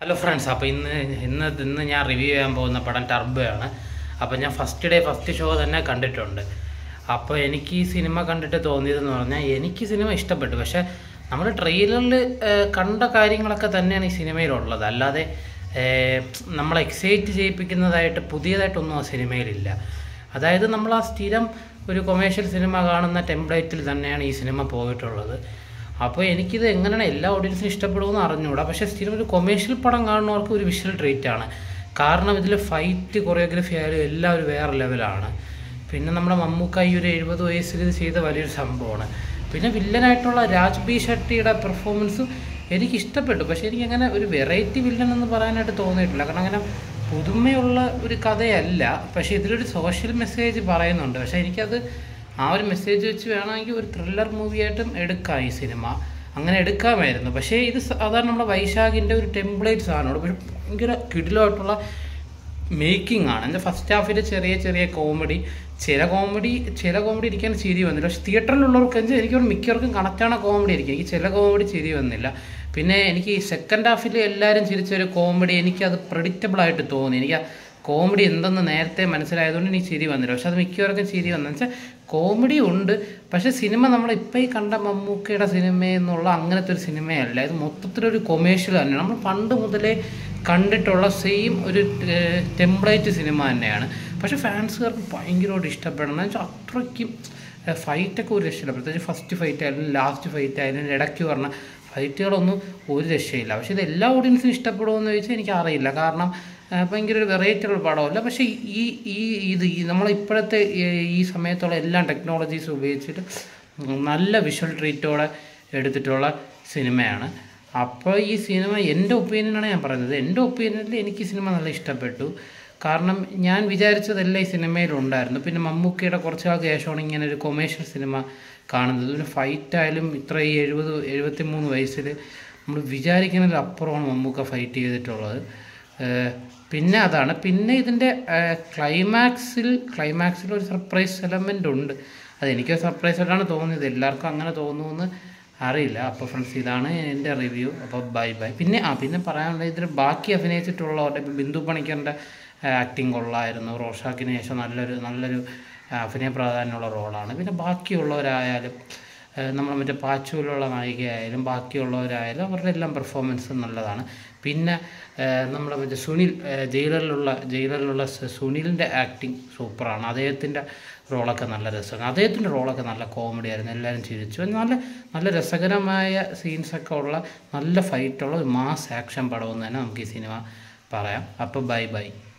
hello friends അപ്പോൾ ഇന്ന് ഇന്ന് ഇന്ന് ഞാൻ റിവ്യൂ ചെയ്യാൻ പോകുന്ന പടം ടർബോയാണ് അപ്പോൾ ഞാൻ ഫസ്റ്റ് ഡേ ഫസ്റ്റ് ഷോ തന്നെ കണ്ടിട്ടുണ്ട് അപ്പോൾ എനിക്ക് ഈ സിനിമ കണ്ടിട്ട് തോന്നിയതെന്ന് പറഞ്ഞാൽ എനിക്ക് സിനിമ ഇഷ്ടപ്പെട്ടു പക്ഷേ നമ്മൾ ട്രെയിലറിൽ കണ്ട കാര്യങ്ങളൊക്കെ തന്നെയാണ് ഈ സിനിമയിലുള്ളത് അല്ലാതെ ഏഹ്, നമ്മളെ എക്സൈറ്റ് ചെയ്യിപ്പിക്കുന്നതായിട്ട് പുതിയതായിട്ടൊന്നും ആ സിനിമയിലില്ല അതായത് നമ്മൾ ആ സ്ഥിരം ഒരു കൊമേഴ്ഷ്യൽ സിനിമ കാണുന്ന ടെംപ്ലേറ്റിൽ തന്നെയാണ് ഈ സിനിമ പോയിട്ടുള്ളത് അപ്പോൾ എനിക്കിത് എങ്ങനെയാണ് എല്ലാ ഓഡിയൻസിനും ഇഷ്ടപ്പെടുമെന്ന് അറിഞ്ഞുകൂടാ പക്ഷേ സ്ഥിരം ഒരു കൊമേഴ്ഷ്യൽ പടം കാണുന്നവർക്ക് ഒരു വിഷ്വൽ ട്രീറ്റ് ആണ് കാരണം ഇതിൽ ഫൈറ്റ് കൊറിയോഗ്രഫി ആയാലും എല്ലാം ഒരു വേറെ ലെവലാണ് പിന്നെ നമ്മുടെ മമ്മൂക്ക ഈ ഒരു എഴുപത് വയസ്സിൽ ഇത് ചെയ്ത വലിയൊരു സംഭവമാണ് പിന്നെ വില്ലനായിട്ടുള്ള രാജ് ബി ഷെട്ടിയുടെ പെർഫോമൻസും എനിക്ക് ഇഷ്ടപ്പെട്ടു പക്ഷേ എനിക്ക് അങ്ങനെ ഒരു വെറൈറ്റി വില്ലൻ എന്ന് പറയാനായിട്ട് തോന്നിയിട്ടില്ല കാരണം അങ്ങനെ പുതുമയുള്ള ഒരു കഥയല്ല പക്ഷേ ഇതിലൊരു സോഷ്യൽ മെസ്സേജ് പറയുന്നുണ്ട് പക്ഷേ എനിക്കത് ആ ഒരു മെസ്സേജ് വെച്ച് വേണമെങ്കിൽ ഒരു ത്രില്ലർ മൂവിയായിട്ടും എടുക്കാം ഈ സിനിമ അങ്ങനെ എടുക്കാമായിരുന്നു പക്ഷേ ഇത് സാധാരണ നമ്മുടെ വൈശാഖിൻ്റെ ഒരു ടെംപ്ലേറ്റ് സാധനമാണ് പക്ഷെ ഭയങ്കര കിടിലമായിട്ടുള്ള മേക്കിംഗ് ആണ് എൻ്റെ ഫസ്റ്റ് ഹാഫിൽ ചെറിയ ചെറിയ കോമഡി ചില കോമഡി ചില കോമഡി ഇരിക്കാൻ ചിരി വന്നില്ല പക്ഷെ തിയേറ്ററിലുള്ളവർക്ക് വെച്ചാൽ എനിക്ക് തോന്നുന്നു മിക്കവർക്കും കണക്റ്റാണ് കോമഡി ആയിരിക്കും എനിക്ക് ചില കോമഡി ചിരി വന്നില്ല പിന്നെ എനിക്ക് ഈ സെക്കൻഡ് ഹാഫിൽ എല്ലാവരും ചിരിച്ച ഒരു കോമഡി എനിക്കത് പ്രഡിക്റ്റബിൾ ആയിട്ട് തോന്നി എനിക്ക് ആ കോമഡി എന്തെന്ന് നേരത്തെ മനസ്സിലായതുകൊണ്ട് എനിക്ക് ചിരി വന്നില്ല പക്ഷെ അത് മിക്കവർക്കും ചിരി വന്നു വെച്ചാൽ കോമഡി ഉണ്ട് പക്ഷെ സിനിമ നമ്മൾ ഇപ്പോൾ ഈ കണ്ട മമ്മൂക്കയുടെ സിനിമ എന്നുള്ള അങ്ങനത്തെ ഒരു സിനിമയല്ല ഇത് മൊത്തത്തിലൊരു കൊമേഴ്ഷ്യൽ തന്നെയാണ് നമ്മൾ പണ്ട് മുതലേ കണ്ടിട്ടുള്ള സെയിം ഒരു ടെംപ്ലേറ്റ് സിനിമ തന്നെയാണ് പക്ഷെ ഫാൻസുകാർക്ക് ഭയങ്കരമായിട്ട് ഇഷ്ടപ്പെടണം എന്ന് വെച്ചാൽ അത്രയ്ക്കും ഫൈറ്റൊക്കെ ഒരു രക്ഷയില്ല പ്രത്യേകിച്ച് ഫസ്റ്റ് ഫൈറ്റ് ആയാലും ലാസ്റ്റ് ഫൈറ്റ് ആയാലും ഇടയ്ക്ക് പറഞ്ഞ ഫൈറ്റുകളൊന്നും ഒരു രക്ഷയില്ല പക്ഷെ ഇത് എല്ലാ ഓഡിയൻസിനും ഇഷ്ടപ്പെടുമെന്ന് ചോദിച്ചാൽ എനിക്ക് അറിയില്ല കാരണം ആ, ഭയങ്കര ഒരു വെറൈറ്റി ഉള്ള പടമല്ല പക്ഷേ ഈ ഈ ഇത് ഈ നമ്മളിപ്പോഴത്തെ ഈ- ഈ സമയത്തുള്ള എല്ലാ ടെക്നോളജീസും ഉപയോഗിച്ചിട്ട് നല്ല വിഷ്വൽ ട്രീറ്റോടെ എടുത്തിട്ടുള്ള സിനിമയാണ് അപ്പോൾ ഈ സിനിമ എൻ്റെ ഒപ്പീനിയനാണ് ഞാൻ പറയുന്നത് എൻ്റെ ഒപ്പീനിയനിൽ എനിക്ക് ഈ സിനിമ നല്ല ഇഷ്ടപ്പെട്ടു കാരണം ഞാൻ വിചാരിച്ചതെല്ലാം ഈ സിനിമയിലുണ്ടായിരുന്നു പിന്നെ മമ്മൂക്കയുടെ കുറച്ച് നാൾക്ക് ശേഷമാണ് ഇങ്ങനെ ഒരു കൊമേഴ്ഷ്യൽ സിനിമ കാണുന്നത് പിന്നെ ഫൈറ്റ് ആയാലും ഇത്ര ഈ എഴുപത് എഴുപത്തി മൂന്ന് വയസ്സിൽ നമ്മൾ വിചാരിക്കുന്നതിൽ അപ്പുറമാണ് മമ്മൂക്ക ഫൈറ്റ് ചെയ്തിട്ടുള്ളത് ഏഹ് പിന്നെ അതാണ് പിന്നെ ഇതിൻ്റെ ക്ലൈമാക്സിൽ ക്ലൈമാക്സിൽ ഒരു സർപ്രൈസ് എലമെൻ്റ് ഉണ്ട് അത് എനിക്ക് സർപ്രൈസ് ആയിട്ടാണ് തോന്നിയത് എല്ലാവർക്കും അങ്ങനെ തോന്നുമെന്ന് അറിയില്ല അപ്പോൾ ഫ്രണ്ട്സ് ഇതാണ് എൻ്റെ റിവ്യൂ അപ്പോൾ ബൈ ബൈ പിന്നെ ആ പിന്നെ പറയാനുള്ളത് ഇതിൽ ബാക്കി അഭിനയിച്ചിട്ടുള്ളവരുടെ ഇപ്പം ബിന്ദു പണിക്കറിൻ്റെ ആക്ടിങ് കൊള്ളായിരുന്നു റോഷാക്കിന് ശേഷം നല്ലൊരു നല്ലൊരു ആ, അഭിനയ പ്രാധാന്യമുള്ള റോളാണ് പിന്നെ ബാക്കിയുള്ളവരായാലും നമ്മൾ മറ്റേ പാച്ചുവിലുള്ള നായികയായാലും ബാക്കിയുള്ളവരായാലും അവരുടെ എല്ലാം പെർഫോമൻസ് നല്ലതാണ് പിന്നെ നമ്മുടെ മറ്റേ സുനിൽ ആ, ജയിലറിലുള്ള ജയിലറിലുള്ള സ- സുനിലിൻ്റെ ആക്ടിങ് സൂപ്പറാണ് അദ്ദേഹത്തിൻ്റെ റോളൊക്കെ നല്ല രസമാണ് അദ്ദേഹത്തിൻ്റെ റോളൊക്കെ നല്ല കോമഡി ആയിരുന്നു എല്ലാവരും ചിരിച്ചു നല്ല നല്ല രസകരമായ സീൻസൊക്കെ ഉള്ള നല്ല ഫൈറ്റുള്ള ഒരു മാസ് ആക്ഷൻ പടമെന്ന് തന്നെ നമുക്ക് ഈ സിനിമ പറയാം അപ്പോൾ ബൈ ബൈ